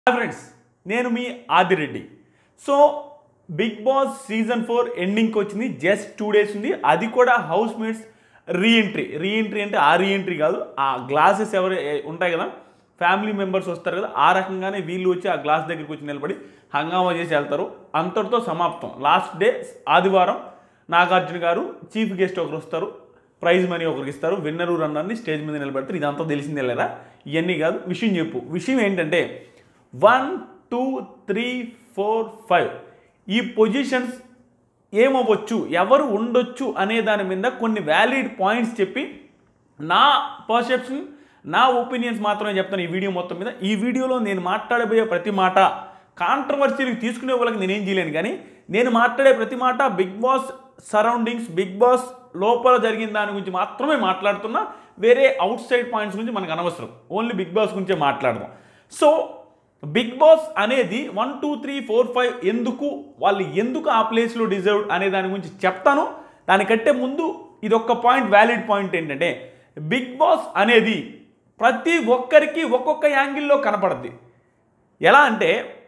hi friends నేను మీ Adireddy so Bigg Boss season four ఎండింగ్కి వచ్చింది జస్ట్ టూ డేస్ ఉంది అది కూడా హౌస్ మేట్స్ రీఎంట్రీ రీఎంట్రీ అంటే ఆ రీఎంట్రీ కాదు ఆ గ్లాసెస్ ఎవరు ఏ- ఉంటాయి కదా ఫ్యామిలీ మెంబర్స్ వస్తారు కదా ఆ రకంగానే వీళ్ళు వచ్చి ఆ గ్లాస్ దగ్గరికి వచ్చి నిలబడి హంగామా చేసి వెళ్తారు అంతటితో సమాప్తం లాస్ట్ డే ఆదివారం నాగార్జున గారు చీఫ్ గెస్ట్ ఒకరు వస్తారు ప్రైజ్ మనీ ఒకరికి ఇస్తారు విన్నరు రన్నర్ని స్టేజ్ మీద నిలబెడతారు ఇదంతా తెలిసిందే లేదా ఇవన్నీ కాదు విషయం చెప్పు విషయం ఏంటంటే one two three four five ఈ పొజిషన్స్ ఏమవ్వచ్చు ఎవరు ఉండొచ్చు అనే దాని మీద కొన్ని వ్యాలిడ్ పాయింట్స్ చెప్పి నా పర్సెప్షన్ నా ఒపీనియన్స్ మాత్రమే చెప్తాను ఈ వీడియో మొత్తం మీద ఈ వీడియోలో నేను మాట్లాడబోయే ప్రతి మాట కాంట్రవర్సీలకు తీసుకునే వాళ్ళకి నేనేం చేయలేను కానీ నేను మాట్లాడే ప్రతి మాట Bigg Boss surroundings Bigg Boss లోపల జరిగిన దాని గురించి మాత్రమే మాట్లాడుతున్నా వేరే అవుట్ సైడ్ పాయింట్స్ గురించి మనకు అనవసరం ఓన్లీ బిగ్ బాస్ గురించే మాట్లాడదాం సో బిగ్ బాస్ అనేది one two three four five ఎందుకు వాళ్ళు ఎందుకు ఆ ప్లేస్లో డిజర్వ్ అనే దాని గురించి చెప్తాను దానికంటే ముందు ఇది ఒక్క పాయింట్ వ్యాలిడ్ పాయింట్ ఏంటంటే బిగ్ బాస్ అనేది ప్రతి ఒక్కరికి ఒక్కొక్క యాంగిల్లో కనపడుద్ది ఎలా అంటే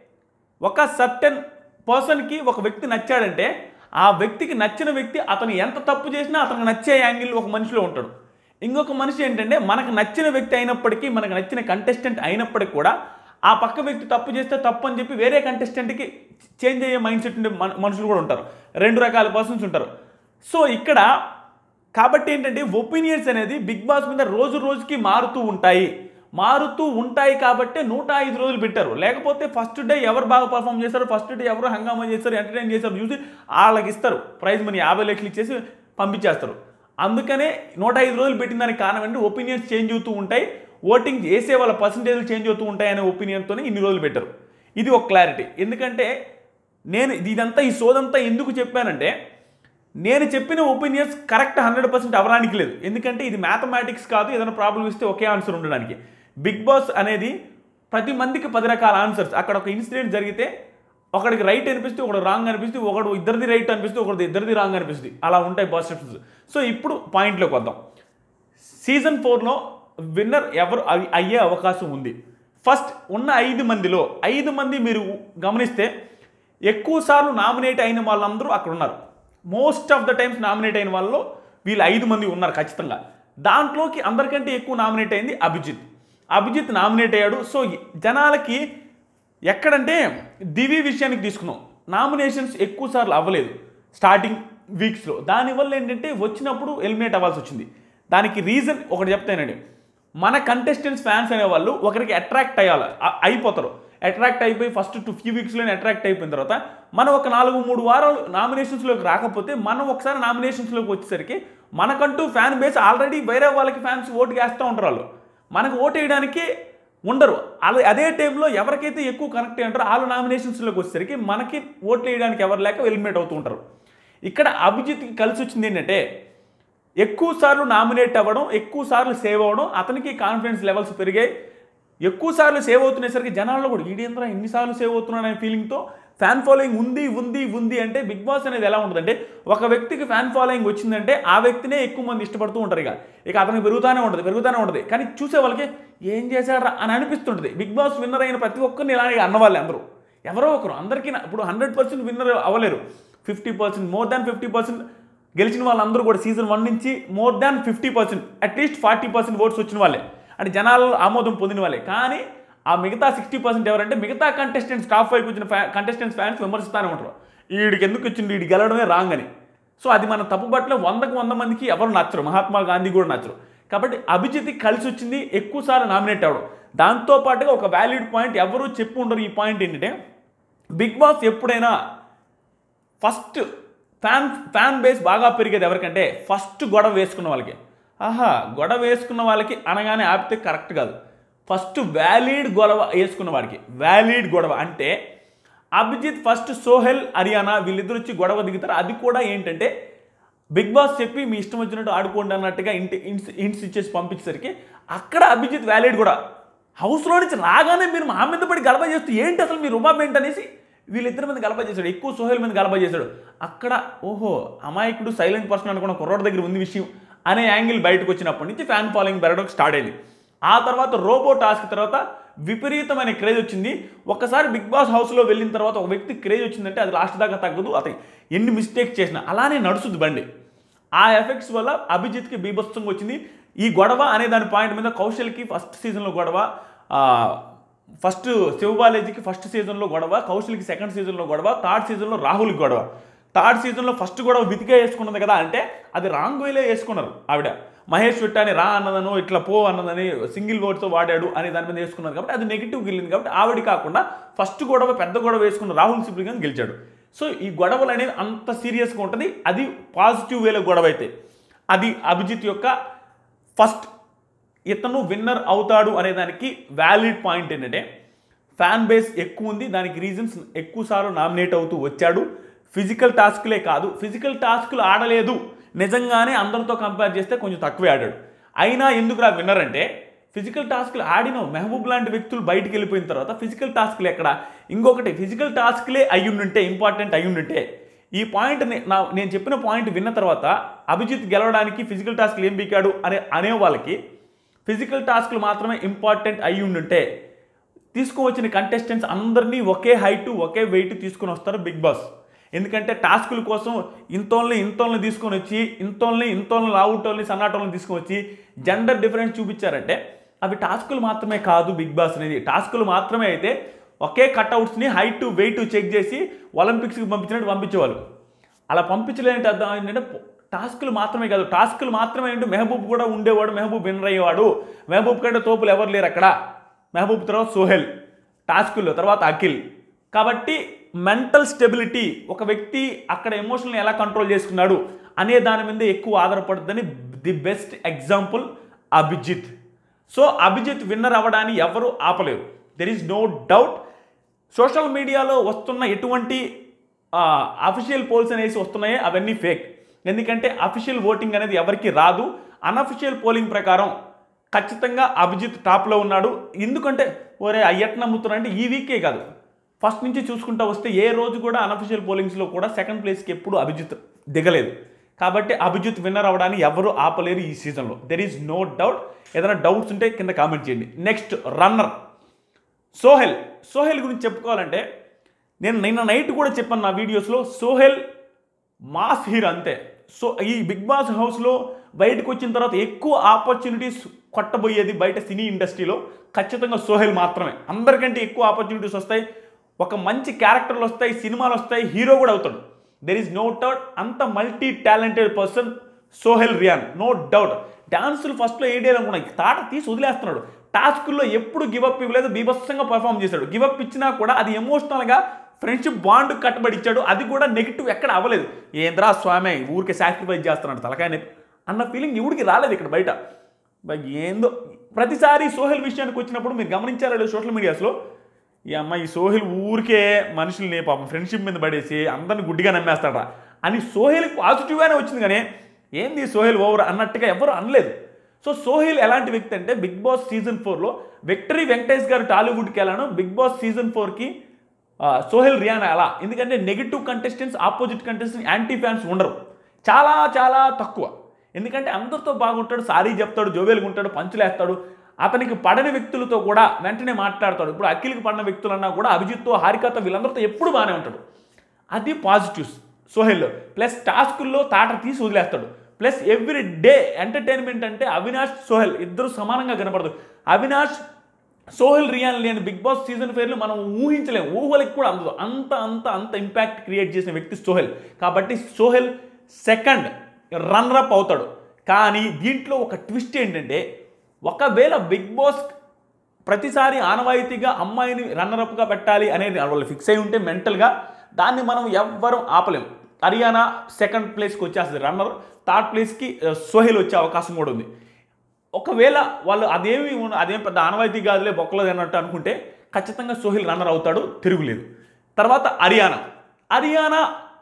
ఒక సర్టెన్ పర్సన్కి ఒక వ్యక్తి నచ్చాడంటే ఆ వ్యక్తికి నచ్చిన వ్యక్తి అతను ఎంత తప్పు చేసినా అతనికి నచ్చే యాంగిల్ ఒక మనిషిలో ఉంటాడు ఇంకొక మనిషి ఏంటంటే మనకు నచ్చిన వ్యక్తి అయినప్పటికీ మనకు నచ్చిన కంటెస్టెంట్ అయినప్పటికీ కూడా ఆ పక్క వ్యక్తి తప్పు చేస్తే తప్పు అని చెప్పి వేరే కంటెస్టెంట్కి చేంజ్ అయ్యే మైండ్ సెట్ ఉండే మన- మనుషులు కూడా ఉంటారు రెండు రకాల పర్సన్స్ ఉంటారు సో ఇక్కడ కాబట్టి ఏంటంటే ఒపీనియన్స్ అనేది బిగ్ బాస్ మీద రోజు రోజుకి మారుతూ ఉంటాయి మారుతూ ఉంటాయి కాబట్టి నూట ఐదు రోజులు పెట్టారు లేకపోతే ఫస్ట్ డే ఎవరు బాగా పర్ఫామ్ చేస్తారు ఫస్ట్ డే ఎవరు హంగామా చేస్తారు ఎంటర్టైన్ చేస్తారు చూసి వాళ్ళకి ఇస్తారు ప్రైజ్ మనీ యాభై లక్షలు ఇచ్చేసి పంపించేస్తారు అందుకనే నూట ఐదు రోజులు పెట్టిన దానికి కారణం అంటే ఒపీనియన్స్ చేంజ్ అవుతూ ఉంటాయి ఓటింగ్ చేసే వాళ్ళ పర్సంటేజ్లు చేంజ్ అవుతూ ఉంటాయి అనే ఒపీనియన్తోనే ఇన్ని రోజులు పెట్టారు ఇది ఒక క్లారిటీ ఎందుకంటే నేను ఇదంతా ఈ సోదంతా ఎందుకు చెప్పానంటే నేను చెప్పిన ఒపీనియన్స్ కరెక్ట్ హండ్రెడ్ పర్సెంట్ అవడానికి లేదు ఎందుకంటే ఇది మ్యాథమెటిక్స్ కాదు ఏదైనా ప్రాబ్లం ఇస్తే ఒకే ఆన్సర్ ఉండడానికి బిగ్ బాస్ అనేది ప్రతి మందికి పది రకాల ఆన్సర్స్ అక్కడ ఒక ఇన్సిడెంట్ జరిగితే ఒకడికి రైట్ అనిపిస్తే ఒకడు రాంగ్ అనిపిస్తే ఒకడు ఇద్దరిది రైట్ అనిపిస్తే ఒకటి ఇద్దరిది రాంగ్ అనిపిస్తుంది అలా ఉంటాయి పర్సెప్షన్స్ సో ఇప్పుడు పాయింట్లోకి వద్దాం సీజన్ ఫోర్లో విన్నర్ ఎవరు అవి అయ్యే అవకాశం ఉంది ఫస్ట్ ఉన్న ఐదు మందిలో ఐదు మంది మీరు గమనిస్తే ఎక్కువ సార్లు నామినేట్ అయిన వాళ్ళందరూ అక్కడ ఉన్నారు most of the times nominate అయిన వాళ్ళలో వీళ్ళు ఐదు మంది ఉన్నారు ఖచ్చితంగా దాంట్లోకి అందరికంటే ఎక్కువ నామినేట్ అయింది అభిజిత్ అభిజిత్ నామినేట్ అయ్యాడు సో జనాలకి ఎక్కడంటే దివి విషయానికి తీసుకున్నాం నామినేషన్స్ ఎక్కువ సార్లు అవ్వలేదు స్టార్టింగ్ వీక్స్లో దానివల్ల ఏంటంటే వచ్చినప్పుడు ఎలిమినేట్ అవ్వాల్సి వచ్చింది దానికి రీజన్ ఒకటి చెప్తానండి మన కంటెస్టెంట్స్ ఫ్యాన్స్ అనేవాళ్ళు ఒకరికి అట్రాక్ట్ అయ్యాలి అ- అయిపోతారు అట్రాక్ట్ అయిపోయి ఫస్ట్ టూ ఫ్యూ వీక్స్లోనే అట్రాక్ట్ అయిపోయిన తర్వాత మనం ఒక నాలుగు మూడు వారాలు నామినేషన్స్లోకి రాకపోతే మనం ఒకసారి నామినేషన్స్లోకి వచ్చేసరికి మనకంటూ ఫ్యాన్ బేస్ ఆల్రెడీ వేరే వాళ్ళకి ఫ్యాన్స్ ఓటు వేస్తూ ఉంటారు వాళ్ళు మనకు ఓటు వేయడానికి ఉండరు అలా అదే టైంలో ఎవరికైతే ఎక్కువ కనెక్ట్ అయ్యి ఉంటారో వాళ్ళు నామినేషన్స్లోకి వచ్చేసరికి మనకి ఓట్లు వేయడానికి ఎవరు లేక ఎలిమినేట్ అవుతూ ఉంటారు ఇక్కడ అభిజిత్కి కలిసి వచ్చింది ఏంటంటే ఎక్కువ సార్లు నామినేట్ అవ్వడం ఎక్కువ సార్లు సేవ్ అవ్వడం అతనికి కాన్ఫిడెన్స్ లెవెల్స్ పెరిగాయి ఎక్కువ సార్లు సేవ్ అవుతునేసరికి జనాల్లో కూడా ఈడేంద్రా ఎన్నిసార్లు సేవ్ అవుతున్నాడు అనే ఫీలింగ్తో ఫ్యాన్ ఫాలోయింగ్ ఉంది ఉంది ఉంది అంటే బిగ్ బాస్ అనేది ఎలా ఉంటుందంటే ఒక వ్యక్తికి ఫ్యాన్ ఫాలోయింగ్ వచ్చిందంటే ఆ వ్యక్తినే ఎక్కువ మంది ఇష్టపడుతూ ఉంటారు ఇక ఇక అతనికి పెరుగుతానే ఉంటుంది పెరుగుతానే ఉంటుంది కానీ చూసే వాళ్ళకి ఏం చేశారా అని అనిపిస్తుంటుంది బిగ్ బాస్ విన్నర్ అయిన ప్రతి ఒక్కరిని ఇలాగే అన్నవాళ్ళే అందరూ ఎవరో ఒకరు అందరికీ నా- ఇప్పుడు హండ్రెడ్ పర్సెంట్ విన్నర్ అవ్వలేరు fifty percent more than fifty percent గెలిచిన వాళ్ళందరూ కూడా సీజన్ వన్ నుంచి more than fifty percent at least forty percent votes వచ్చిన వాళ్ళే అంటే జనాలు ఆమోదం పొందిన వాళ్ళే కానీ ఆ మిగతా సిక్స్టీ పర్సెంట్ ఎవరంటే మిగతా కంటెస్టెంట్స్ టాప్ ఫైవ్కి వచ్చిన ఫ్యా కంటెస్టెంట్స్ ఫ్యాన్స్ విమర్శిస్తూనే ఉంటారు వీడికి ఎందుకు వచ్చింది వీడి గెలవడమే రాంగ్ అని సో అది మన తప్పుబట్లో వందకు వంద మందికి ఎవరు నచ్చరు మహాత్మా గాంధీ కూడా నచ్చరు కాబట్టి అభిజిత్ కలిసి వచ్చింది ఎక్కువ సార్లు నామినేట్ అవ్వడం దాంతో పాటుగా ఒక వ్యాలిడ్ పాయింట్ ఎవరు చెప్పు ఉండరు ఈ పాయింట్ ఏంటంటే బిగ్ బాస్ ఎప్పుడైనా ఫస్ట్ ఫ్యాన్ ఫ్యాన్ బేస్ బాగా పెరిగేది ఎవరికంటే ఫస్ట్ గొడవ వేసుకున్న వాళ్ళకి ఆహా గొడవ వేసుకున్న వాళ్ళకి అనగానే ఆపితే కరెక్ట్ కాదు ఫస్ట్ వ్యాలిడ్ గొడవ వేసుకున్న వాడికి వ్యాలిడ్ గొడవ అంటే అభిజిత్ ఫస్ట్ సోహెల్ హరియానా వీళ్ళిద్దరు వచ్చి గొడవ దిగుతారు అది కూడా ఏంటంటే బిగ్ బాస్ చెప్పి మీ ఇష్టం వచ్చినట్టు ఆడుకోండి అన్నట్టుగా ఇంటి ఇంట్స్ ఇంట్స్ ఇచ్చేసి పంపించేసరికి అక్కడ అభిజిత్ వ్యాలిడ్ కూడా హౌస్లో నుంచి రాగానే మీరు మా మీద పడి గలబా చేస్తూ ఏంటి అసలు మీ రుబాబ్ ఏంటనేసి వీళ్ళిద్దరి మీద గలబా చేశాడు ఎక్కువ సోహెల్ మీద గలబా చేశాడు అక్కడ ఓహో అమాయకుడు సైలెంట్ పర్సన్ అనుకున్న కుర్రోడ్ దగ్గర ఉంది విషయం అనే యాంగిల్ బయటకు వచ్చినప్పటి నుంచి ఫ్యాన్ ఫాలోయింగ్ పెరగడం స్టార్ట్ అయింది ఆ తర్వాత రోబో టాస్క్ తర్వాత విపరీతమైన క్రేజ్ వచ్చింది ఒక్కసారి బిగ్ బాస్ హౌస్లో వెళ్ళిన తర్వాత ఒక వ్యక్తి క్రేజ్ వచ్చిందంటే అది లాస్ట్ దాకా తగ్గదు అతను ఎన్ని మిస్టేక్స్ చేసినా అలానే నడుస్తుంది బండి ఆ ఎఫెక్ట్స్ వల్ల అభిజిత్కి బీభత్సంగా వచ్చింది ఈ గొడవ అనే దాని పాయింట్ మీద కౌశల్కి ఫస్ట్ సీజన్లో గొడవ ఆ, ఫస్ట్ శివబాలేజీకి ఫస్ట్ సీజన్లో గొడవ కౌశల్కి సెకండ్ సీజన్లో గొడవ థర్డ్ సీజన్లో రాహుల్కి గొడవ థర్డ్ సీజన్లో ఫస్ట్ గొడవ వితికే వేసుకున్నది కదా అంటే అది రాంగ్ వేలే వేసుకున్నారు ఆవిడ మహేష్ విట్టాని రా అన్నదను ఇట్లా పో అన్నదని సింగిల్ వర్డ్తో వాడాడు అనే దాని మీద వేసుకున్నారు కాబట్టి అది నెగిటివ్ గెలింది కాబట్టి ఆవిడ కాకుండా ఫస్ట్ గొడవ పెద్ద గొడవ వేసుకున్న రాహుల్ సిబ్లిగన్ గెలిచాడు సో ఈ గొడవలు అనేది అంత సీరియస్గా ఉంటుంది అది పాజిటివ్ వేలో గొడవ అయితే అది అభిజిత్ యొక్క ఫస్ట్ ఇతను విన్నర్ అవుతాడు అనే దానికి వ్యాలిడ్ పాయింట్ ఏంటంటే ఫ్యాన్ బేస్ ఎక్కువ ఉంది దానికి రీజన్స్ ఎక్కువసార్లు నామినేట్ అవుతూ వచ్చాడు ఫిజికల్ టాస్క్లే కాదు ఫిజికల్ టాస్క్లు ఆడలేదు నిజంగానే అందరితో కంపేర్ చేస్తే కొంచెం తక్కువే ఆడాడు అయినా ఎందుకు రా విన్నర్ అంటే ఫిజికల్ టాస్క్లు ఆడిన మెహబూబ్ లాంటి వ్యక్తులు బయటికి వెళ్ళిపోయిన తర్వాత ఫిజికల్ టాస్క్లు ఎక్కడ ఇంకొకటి ఫిజికల్ టాస్క్లే అయ్యుండుంటే ఇంపార్టెంట్ అయ్యుండుంటే ఈ పాయింట్ నా నేను చెప్పిన పాయింట్ విన్న తర్వాత అభిజిత్ గెలవడానికి ఫిజికల్ టాస్క్లు ఏం బీకాడు అనే అనే వాళ్ళకి ఫిజికల్ టాస్క్లు మాత్రమే ఇంపార్టెంట్ అయి ఉండుంటే తీసుకువచ్చిన కంటెస్టెంట్స్ అందరినీ ఒకే హైట్ ఒకే వెయిట్ తీసుకుని వస్తారు బిగ్ బాస్ ఎందుకంటే టాస్కుల కోసం ఇంతోళ్ళని ఇంతోళ్ళని తీసుకొని వచ్చి ఇంతోళ్ళని ఇంతోళ్ళని లావుటోళ్ళని సన్నాటోళ్ళని తీసుకొని వచ్చి జెండర్ డిఫరెన్స్ చూపించారంటే అవి టాస్కులు మాత్రమే కాదు బిగ్ బాస్ అనేది టాస్కులు మాత్రమే అయితే ఒకే కట్అవుట్స్ని హైట్ వెయిట్ చెక్ చేసి ఒలింపిక్స్కి పంపించినట్టు పంపించేవాళ్ళు అలా పంపించలేని అర్థం ఏంటంటే టాస్కులు మాత్రమే కాదు టాస్కులు మాత్రమే ఏంటి మెహబూబ్ కూడా ఉండేవాడు మెహబూబ్ విన్నర్ అయ్యేవాడు మెహబూబ్ కంటే తోపులు ఎవరు లేరు అక్కడ మెహబూబ్ తర్వాత సోహెల్ టాస్కుల్లో తర్వాత అఖిల్ కాబట్టి మెంటల్ స్టెబిలిటీ ఒక వ్యక్తి అక్కడ ఎమోషనల్ని ఎలా కంట్రోల్ చేసుకున్నాడు అనే దాని మీద ఎక్కువ ఆధారపడుతుందని the best example Abhijeet so Abhijeet winner అవ్వడాన్ని ఎవరు ఆపలేరు there is no doubt social మీడియాలో వస్తున్న ఎటువంటి అఫీషియల్ పోల్స్ అనేసి వస్తున్నాయి అవన్నీ ఫేక్ ఎందుకంటే అఫీషియల్ ఓటింగ్ అనేది ఎవరికి రాదు అన్అఫీషియల్ పోలింగ్ ప్రకారం ఖచ్చితంగా అభిజిత్ టాప్లో ఉన్నాడు ఎందుకంటే ఒరే అయ్యట్ నమ్ముతున్నా అంటే ఈ వీకే కాదు ఫస్ట్ నుంచి చూసుకుంటా వస్తే ఏ రోజు కూడా అన్అఫీషియల్ పోలింగ్స్లో కూడా సెకండ్ ప్లేస్కి ఎప్పుడు అభిజిత్ దిగలేదు కాబట్టి అభిజిత్ విన్నర్ అవ్వడానికి ఎవరు ఆపలేరు ఈ సీజన్లో దెర్ ఈజ్ నో డౌట్ ఏదైనా డౌట్స్ ఉంటే కింద కామెంట్ చేయండి నెక్స్ట్ రన్నర్ సోహెల్ సోహెల్ గురించి చెప్పుకోవాలంటే నేను నిన్న నైట్ కూడా చెప్పాను నా వీడియోస్లో సోహెల్ మాస్ హీరో అంతే సో ఈ బిగ్ బాస్ హౌస్లో బయటకు వచ్చిన తర్వాత ఎక్కువ ఆపర్చునిటీస్ కొట్టబోయేది బయట సినీ ఇండస్ట్రీలో ఖచ్చితంగా సోహెల్ మాత్రమే అందరికంటే ఎక్కువ ఆపర్చునిటీస్ వస్తాయి ఒక మంచి క్యారెక్టర్లు వస్తాయి సినిమాలు వస్తాయి హీరో కూడా అవుతాడు దెర్ ఈజ్ నో డౌట్ అంత multi talented person Sohel Ryan no doubt డాన్సులు ఫస్ట్లో ఏడేయాలనుకున్నాయి తాట తీసి వదిలేస్తున్నాడు టాస్కుల్లో ఎప్పుడు గివప్ ఇవ్వలేదు బీభత్సంగా పర్ఫామ్ చేశాడు గివప్ ఇచ్చినా కూడా అది ఎమోషనల్గా ఫ్రెండ్షిప్ బాండ్ కట్టబడి ఇచ్చాడు అది కూడా నెగిటివ్ ఎక్కడ అవ్వలేదు ఏంద్రా స్వామి ఊరికే సాక్రిఫైస్ చేస్తున్నాడు తలకాయ నొప్పి అన్న ఫీలింగ్ ఎవడికి రాలేదు ఇక్కడ బయట బై ఏందో ప్రతిసారి సోహెల్ విషయానికి వచ్చినప్పుడు మీరు గమనించారా లేదు సోషల్ మీడియాస్లో ఈ అమ్మాయి సోహెల్ ఊరికే మనుషుల్ని పాపం ఫ్రెండ్షిప్ మీద పడేసి అందరిని గుడ్డిగా నమ్మేస్తాడా అని సోహెల్ పాజిటివ్గానే వచ్చింది కానీ ఏంది సోహెల్ ఓవర్ అన్నట్టుగా ఎవరు అనలేదు సో సోహెల్ ఎలాంటి వ్యక్తి అంటే బిగ్ బాస్ సీజన్ ఫోర్లో విక్టరీ వెంకటేష్ గారు టాలీవుడ్కి వెళ్ళాను బిగ్ బాస్ సీజన్ ఫోర్కి సోహెల్ రియానా అలా ఎందుకంటే negative contestants opposite contestants anti fans ఉండరు చాలా చాలా తక్కువ ఎందుకంటే అందరితో బాగుంటాడు సారీ చెప్తాడు జోవేలుగా ఉంటాడు పంచులేస్తాడు అతనికి పడని వ్యక్తులతో కూడా వెంటనే మాట్లాడతాడు ఇప్పుడు అఖిల్కి పడిన వ్యక్తులన్నా కూడా అభిజిత్తో హారికతో వీళ్ళందరితో ఎప్పుడు బాగానే ఉంటాడు అది పాజిటివ్స్ సోహెల్ ప్లస్ టాస్కుల్లో తాట తీసి వదిలేస్తాడు ప్లస్ ఎవ్రీ డే ఎంటర్టైన్మెంట్ అంటే అవినాష్ సోహెల్ ఇద్దరు సమానంగా కనపడదు అవినాష్ సోహెల్ రియాన్ లేని బిగ్ బాస్ సీజన్ ఫేర్లు మనం ఊహించలేము ఊహలకి కూడా అందదు అంత అంత అంత ఇంపాక్ట్ క్రియేట్ చేసిన వ్యక్తి సోహెల్ కాబట్టి సోహెల్ సెకండ్ రన్నర్ అప్ అవుతాడు కానీ దీంట్లో ఒక ట్విస్ట్ ఏంటంటే ఒకవేళ బిగ్ బాస్ ప్రతిసారి ఆనవాయితీగా అమ్మాయిని రన్నరప్గా పెట్టాలి అనేది వాళ్ళు ఫిక్స్ అయి ఉంటే మెంటల్గా దాన్ని మనం ఎవ్వరం ఆపలేం హర్యానా సెకండ్ ప్లేస్కి వచ్చేస్తుంది రన్నర్ థర్డ్ ప్లేస్కి సోహెల్ వచ్చే అవకాశం కూడా ఉంది ఒకవేళ వాళ్ళు అదేమి ఉన్న- అదేం పెద్ద ఆనవాయితీ కాదులే బొక్కలేదు అన్నట్టు అనుకుంటే ఖచ్చితంగా సోహిల్ రన్నర్ అవుతాడు తిరుగులేదు తర్వాత హర్యానా హర్యానా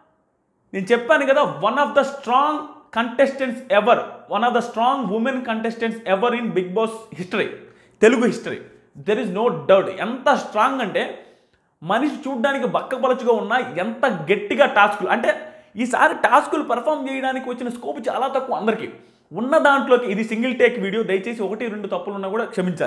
నేను చెప్పాను కదా one of the strong contestants ever one of the strong women contestants ever in Bigg Boss history Telugu history there is no doubt ఎంత స్ట్రాంగ్ అంటే మనిషి చూడడానికి బక్కపలచుగా ఉన్న ఎంత గట్టిగా టాస్కులు అంటే ఈసారి టాస్కులు పర్ఫామ్ చేయడానికి వచ్చిన స్కోప్ చాలా తక్కువ అందరికీ ఉన్న దాంట్లోకి ఇది సింగిల్ టేక్ వీడియో దయచేసి ఒకటి రెండు తప్పులు ఉన్నా కూడా క్షమించాలి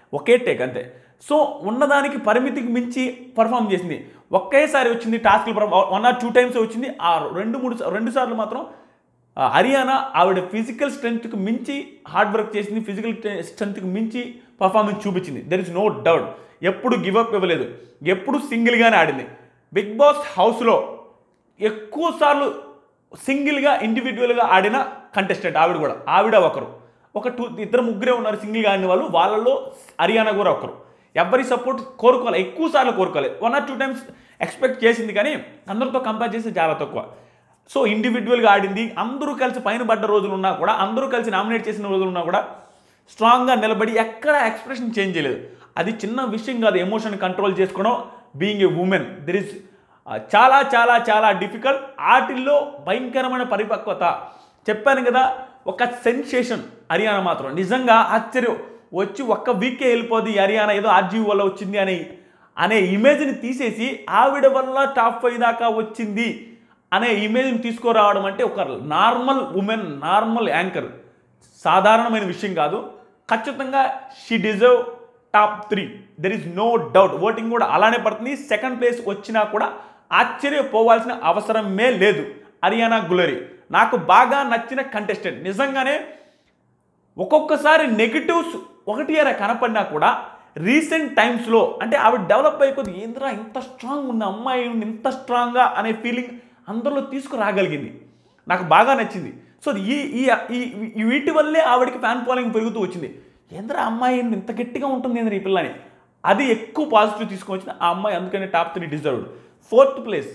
ఒకే టేక్ అంతే సో ఉన్నదానికి పరిమితికి మించి పర్ఫామ్ చేసింది ఒకేసారి వచ్చింది టాస్క్లు వన్ ఆర్ టూ టైమ్స్ వచ్చింది ఆ రెండు మూడు సా- రెండు సార్లు మాత్రం ఆ, హరియానా ఆవిడ ఫిజికల్ స్ట్రెంగ్త్కి మించి హార్డ్ వర్క్ చేసింది ఫిజికల్ స్ట్రెంగ్త్కి మించి పర్ఫార్మెన్స్ చూపించింది దెర్ ఇస్ నో డౌట్ ఎప్పుడు గివప్ ఇవ్వలేదు ఎప్పుడు సింగిల్గానే ఆడింది బిగ్ బాస్ హౌస్లో ఎక్కువ సార్లు సింగిల్గా ఇండివిజువల్గా ఆడిన కంటెస్టెంట్ ఆవిడ కూడా ఆవిడ ఒకరు ఒక టూ ఇద్దరు ముగ్గురే ఉన్నారు సింగిల్గా ఆడిన వాళ్ళు వాళ్ళలో హరియానా కూడా ఒకరు ఎవరి సపోర్ట్ కోరుకోవాలి ఎక్కువ సార్లు కోరుకోవాలి one or two times expect చేసింది కానీ అందరితో కంపేర్ చేస్తే చాలా తక్కువ సో ఇండివిజువల్గా ఆడింది అందరూ కలిసి పైన పడ్డ రోజులు ఉన్నా కూడా అందరూ కలిసి నామినేట్ చేసిన రోజులు ఉన్నా కూడా స్ట్రాంగ్గా నిలబడి ఎక్కడ ఎక్స్ప్రెషన్ చేంజ్ చేయలేదు అది చిన్న విషయం కాదు ఎమోషన్ కంట్రోల్ చేసుకోవడం being a women there is చాలా చాలా చాలా డిఫికల్ట్ ఆటిల్లో భయంకరమైన పరిపక్వత చెప్పాను కదా ఒక సెన్సేషన్ హర్యానా మాత్రం నిజంగా ఆశ్చర్యం వచ్చి ఒక్క వీకే వెళ్ళిపోద్ది ఈ హర్యానా ఏదో ఆర్జీవి వల్ల వచ్చింది అనే అనే ఇమేజ్ని తీసేసి ఆవిడ వల్ల టాప్ ఫైవ్ దాకా వచ్చింది అనే ఇమేజ్ని తీసుకురావడం అంటే ఒక నార్మల్ ఉమెన్ నార్మల్ యాంకర్ సాధారణమైన విషయం కాదు ఖచ్చితంగా she deserve top three there is no doubt voting కూడా అలానే పడుతుంది సెకండ్ ప్లేస్ వచ్చినా కూడా ఆశ్చర్యపోవాల్సిన అవసరమే లేదు హరియానా గులరి నాకు బాగా నచ్చిన కంటెస్టెంట్ నిజంగానే ఒక్కొక్కసారి నెగిటివ్స్ ఒకటి అర కనపడినా కూడా రీసెంట్ టైమ్స్లో అంటే ఆవిడ డెవలప్ అయిపోతుంది ఏంద్రా ఇంత స్ట్రాంగ్ ఉంది అమ్మాయి ఉంది, ఇంత స్ట్రాంగ్గా అనే ఫీలింగ్ అందరిలో తీసుకురాగలిగింది నాకు బాగా నచ్చింది సో ఈ ఈ ఈ- ఈ వీటి వల్లే ఆవిడకి ఫ్యాన్ ఫాలోయింగ్ పెరుగుతూ వచ్చింది ఏంద్రా అమ్మాయి ఏంది ఇంత గట్టిగా ఉంటుంది ఏంద్రా ఈ పిల్లని అది ఎక్కువ పాజిటివ్ తీసుకొచ్చింది ఆ అమ్మాయి అందుకని top three deserved fourth place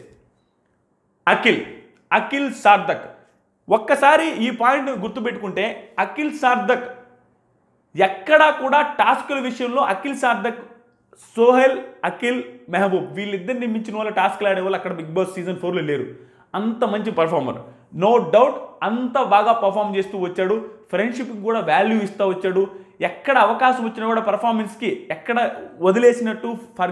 Akhil Akhil Sarthak ఒక్కసారి ఈ పాయింట్ గుర్తుపెట్టుకుంటే అఖిల్ సార్థక్ ఎక్కడా కూడా టాస్కుల విషయంలో అఖిల్ సార్థక్ సోహెల్ అఖిల్ మెహబూబ్ వీళ్ళిద్దరిని మించిన వాళ్ళ టాస్క్లు ఆడే వాళ్ళు అక్కడ బిగ్ బాస్ సీజన్ ఫోర్లో లేరు అంత మంచి పర్ఫార్మర్ నో డౌట్ అంత బాగా పర్ఫామ్ చేస్తూ వచ్చాడు ఫ్రెండ్షిప్కి కూడా వాల్యూ ఇస్తూ వచ్చాడు ఎక్కడ అవకాశం వచ్చినా కూడా పర్ఫార్మెన్స్కి ఎక్కడ వదిలేసినట్టు ఫర్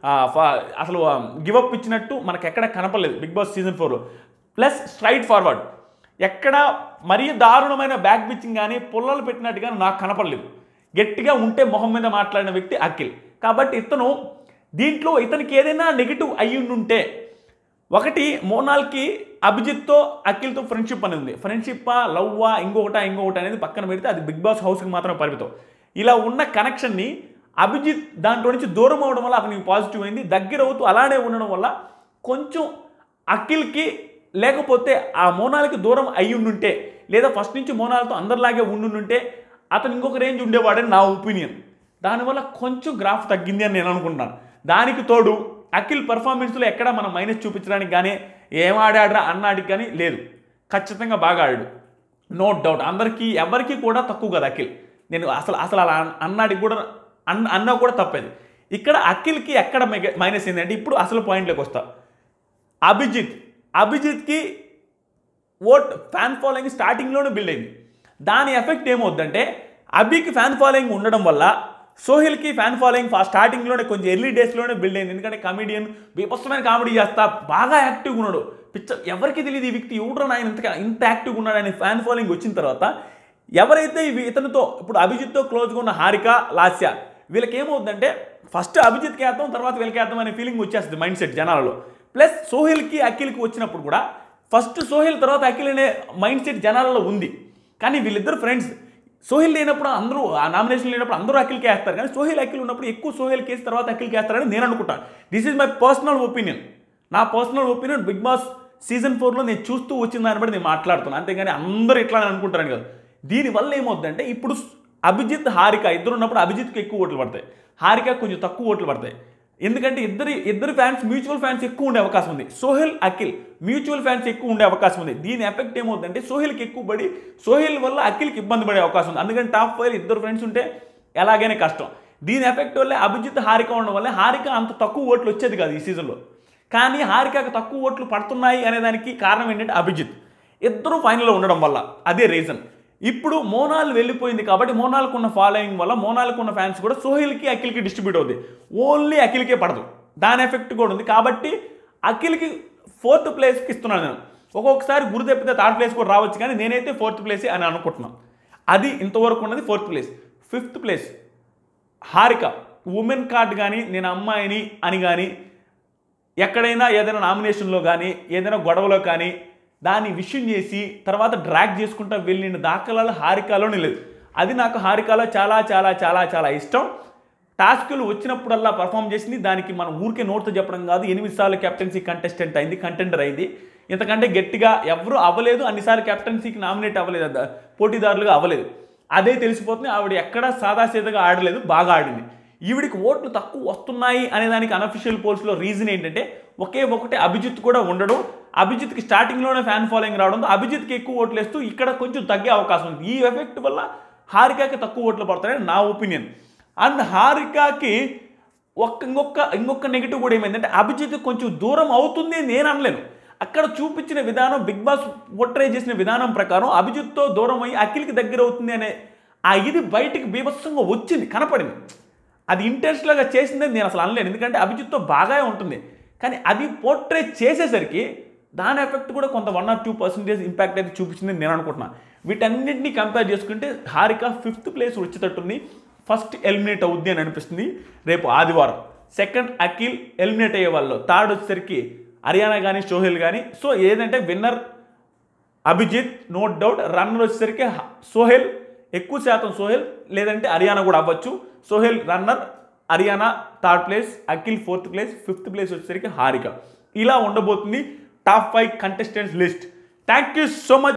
అసలు గివప్ ఇచ్చినట్టు మనకు ఎక్కడ కనపడలేదు బిగ్ బాస్ సీజన్ ఫోర్లో ప్లస్ స్ట్రైట్ ఫార్వర్డ్ ఎక్కడ మరీ దారుణమైన బ్యాక్ పిచ్చింగ్ కానీ పుల్లలు పెట్టినట్టుగా నాకు కనపడలేదు గట్టిగా ఉంటే మొహం మీద మాట్లాడిన వ్యక్తి అఖిల్ కాబట్టి ఇతను దీంట్లో ఇతనికి ఏదైనా నెగిటివ్ అయ్యి ఉంటే ఒకటి మోనాల్కి అభిజిత్తో అఖిల్తో ఫ్రెండ్షిప్ అనేది ఉంది ఫ్రెండ్షిప్పా లవ్వా ఇంకొకటా ఇంకొకటి అనేది పక్కన పెడితే అది బిగ్ బాస్ హౌస్కి మాత్రమే పరిమితం ఇలా ఉన్న కనెక్షన్ని అభిజిత్ దాంట్లో నుంచి దూరం అవడం వల్ల అతనికి పాజిటివ్ అయింది దగ్గర అవుతూ అలానే ఉండడం వల్ల కొంచెం అఖిల్కి లేకపోతే ఆ మోనాలకి దూరం అయి ఉండుంటే లేదా ఫస్ట్ నుంచి మోనాలతో అందరిలాగే ఉండుంటే అతను ఇంకొక రేంజ్ ఉండేవాడని నా ఒపీనియన్ దానివల్ల కొంచెం గ్రాఫ్ తగ్గింది అని నేను అనుకుంటున్నాను దానికి తోడు అఖిల్ పర్ఫార్మెన్స్లో ఎక్కడ మనం మైనస్ చూపించడానికి కానీ ఏం ఆడాడరా అన్నాడికి కానీ లేదు ఖచ్చితంగా బాగా ఆడాడు నో డౌట్ అందరికీ ఎవరికి కూడా తక్కువ కదా అఖిల్ నేను అసలు అసలు అలా అన్- అన్నాడికి కూడా అన్న అన్నా కూడా తప్పేది ఇక్కడ అఖిల్కి ఎక్కడ మెగ- మైనస్ ఏంటంటే ఇప్పుడు అసలు పాయింట్లోకి వస్తా అభిజిత్ అభిజిత్కి ఓట్ ఫ్యాన్ ఫాలోయింగ్ స్టార్టింగ్లోనే బిల్డ్ అయింది దాని ఎఫెక్ట్ ఏమవుద్దంటే అభికి ఫ్యాన్ ఫాలోయింగ్ ఉండడం వల్ల సోహిల్కి ఫ్యాన్ ఫాలోయింగ్ ఫా స్టార్టింగ్లోనే కొంచెం ఎర్లీ డేస్లోనే బిల్డ్ అయింది ఎందుకంటే కమెడియన్ బీభత్సమైన కామెడీ చేస్తా బాగా యాక్టివ్గా ఉన్నాడు పిచ్చ ఎవరికి తెలియదు ఈ వ్యక్తి ఎవడో ఆయన ఇంత ఇంత యాక్టివ్గా ఉన్నాడు అనే ఫ్యాన్ ఫాలోయింగ్ వచ్చిన తర్వాత ఎవరైతే ఇవి ఇతనితో ఇప్పుడు అభిజిత్తో క్లోజ్గా ఉన్న హారిక లాస్య వీళ్ళకి ఏమవుతుందంటే ఫస్ట్ అభిజిత్కి వేద్దాం తర్వాత వీళ్ళకి వేద్దాం అనే ఫీలింగ్ వచ్చేస్తుంది మైండ్ సెట్ జనాలలో ప్లస్ సోహిల్కి అఖిల్కి వచ్చినప్పుడు కూడా ఫస్ట్ సోహిల్ తర్వాత అఖిల్ అనే మైండ్ సెట్ జనాలలో ఉంది కానీ వీళ్ళిద్దరు ఫ్రెండ్స్ సోహిల్ లేనప్పుడు అందరూ ఆ నామినేషన్ లేనప్పుడు అందరూ అఖిల్కి వేస్తారు కానీ సోహిల్ అఖిల్ ఉన్నప్పుడు ఎక్కువ సోహిల్ కేసు తర్వాత అఖిల్కి వేస్తారని నేను అనుకుంటాను this is my personal opinion నా personal opinion Bigg Boss season ఫోర్లో నేను చూస్తూ వచ్చిన దాన్ని బట్టి నేను మాట్లాడుతున్నాను అంతేగాని అందరూ ఇట్లా అనుకుంటారని కదా దీనివల్ల ఏమవుతుందంటే ఇప్పుడు అభిజిత్ హారిక ఇద్దరు ఉన్నప్పుడు అభిజిత్కి ఎక్కువ ఓట్లు పడతాయి హారిక కొంచెం తక్కువ ఓట్లు పడతాయి ఎందుకంటే ఇద్దరు ఇద్దరు ఫ్యాన్స్ మ్యూచువల్ ఫ్యాన్స్ ఎక్కువ ఉండే అవకాశం ఉంది సోహెల్ అఖిల్ మ్యూచువల్ ఫ్యాన్స్ ఎక్కువ ఉండే అవకాశం ఉంది దీని ఎఫెక్ట్ ఏమవుతుందంటే సోహెల్కి ఎక్కువ పడి సోహెల్ వల్ల అఖిల్కి ఇబ్బంది పడే అవకాశం ఉంది అందుకని టాప్ ఫైవ్ ఇద్దరు ఫ్రెండ్స్ ఉంటే ఎలాగైనా కష్టం దీని ఎఫెక్ట్ వల్లే అభిజిత్ హారిక ఉండడం వల్ల హారిక అంత తక్కువ ఓట్లు వచ్చేది కాదు ఈ సీజన్లో కానీ హారికకు తక్కువ ఓట్లు పడుతున్నాయి అనే దానికి కారణం ఏంటంటే అభిజిత్ ఇద్దరు ఫైనల్లో ఉండడం వల్ల అదే రీజన్ ఇప్పుడు మోనాల్ వెళ్ళిపోయింది కాబట్టి మోనాల్కు ఉన్న ఫాలోయింగ్ వల్ల మోనాల్కు ఉన్న ఫ్యాన్స్ కూడా సోహిల్కి అఖిల్కి డిస్ట్రిబ్యూట్ అవుతుంది ఓన్లీ అఖిల్కే పడదు దాని ఎఫెక్ట్ కూడా ఉంది కాబట్టి అఖిల్కి ఫోర్త్ ప్లేస్కి ఇస్తున్నాను నేను ఒక్కొక్కసారి గురి తప్పితే థర్డ్ ప్లేస్ కూడా రావచ్చు కానీ నేనైతే ఫోర్త్ ప్లేస్ అని అనుకుంటున్నాను అది ఇంతవరకు ఉన్నది fourth place fifth place Harika women card కానీ నేను అమ్మాయిని అని కానీ ఎక్కడైనా ఏదైనా నామినేషన్లో కానీ ఏదైనా గొడవలో కానీ దాన్ని విషయం చేసి తర్వాత డ్రాగ్ చేసుకుంటా వెళ్ళిన దాఖలాలు హారికాలోనే లేదు అది నాకు హారికాలో చాలా చాలా చాలా చాలా ఇష్టం టాస్కులు వచ్చినప్పుడల్లా పర్ఫామ్ చేసింది దానికి మనం ఊరికే నోట్తో చెప్పడం కాదు ఎనిమిది సార్లు కెప్టెన్సీ కంటెస్టెంట్ అయింది కంటెండర్ అయింది ఇంతకంటే గట్టిగా ఎవరు అవ్వలేదు అన్నిసార్లు కెప్టెన్సీకి నామినేట్ అవ్వలేదు అద- పోటీదారులుగా అవ్వలేదు అదే తెలిసిపోతుంది ఆవిడ ఎక్కడా సాదాసీదగా ఆడలేదు బాగా ఆడింది ఈవిడికి ఓట్లు తక్కువ వస్తున్నాయి అనే దానికి అనఫిషియల్ పోల్స్లో రీజన్ ఏంటంటే ఒకే ఒకటి అభిజిత్ కూడా ఉండడం అభిజిత్కి స్టార్టింగ్లోనే ఫ్యాన్ ఫాలోయింగ్ రావడంతో అభిజిత్కి ఎక్కువ ఓట్లు వేస్తూ ఇక్కడ కొంచెం తగ్గే అవకాశం ఉంది ఈ ఎఫెక్ట్ వల్ల హారికాకి తక్కువ ఓట్లు పడతాయని నా ఒపీనియన్ అండ్ హారికాకి ఒక్క ఇంకొక ఇంకొక నెగిటివ్ కూడా ఏమైందంటే అభిజిత్ కొంచెం దూరం అవుతుంది అని నేను అనలేను అక్కడ చూపించిన విధానం బిగ్ బాస్ పోట్రే చేసిన విధానం ప్రకారం అభిజిత్తో దూరం అయ్యి అఖిల్కి దగ్గర అవుతుంది అనే ఆ ఇది బయటికి బీభత్సంగా వచ్చింది కనపడింది అది ఇంటెన్షనల్గా చేసిందని నేను అసలు అనలేను ఎందుకంటే అభిజిత్తో బాగా ఉంటుంది కానీ అది పోర్ట్రే చేసేసరికి దాని ఎఫెక్ట్ కూడా కొంత one or two percentage impact అయితే చూపించిందని నేను అనుకుంటున్నాను వీటన్నింటినీ కంపేర్ చేసుకుంటే హారిక ఫిఫ్త్ ప్లేస్ వచ్చేటట్టుంది ఫస్ట్ ఎలిమినేట్ అవుద్ది అని అనిపిస్తుంది రేపు ఆదివారం సెకండ్ అఖిల్ ఎలిమినేట్ అయ్యే వాళ్ళు థర్డ్ వచ్చేసరికి హర్యానా కానీ సోహెల్ కానీ సో ఏదంటే winner Abhijeet no doubt runner వచ్చేసరికి హ- సోహెల్ ఎక్కువ శాతం సోహెల్ లేదంటే హర్యానా కూడా అవ్వచ్చు Sohel runner Ariyana third place Akhil fourth place fifth place వచ్చేసరికి హారిక ఇలా ఉండబోతుంది top five contestants list thank you so much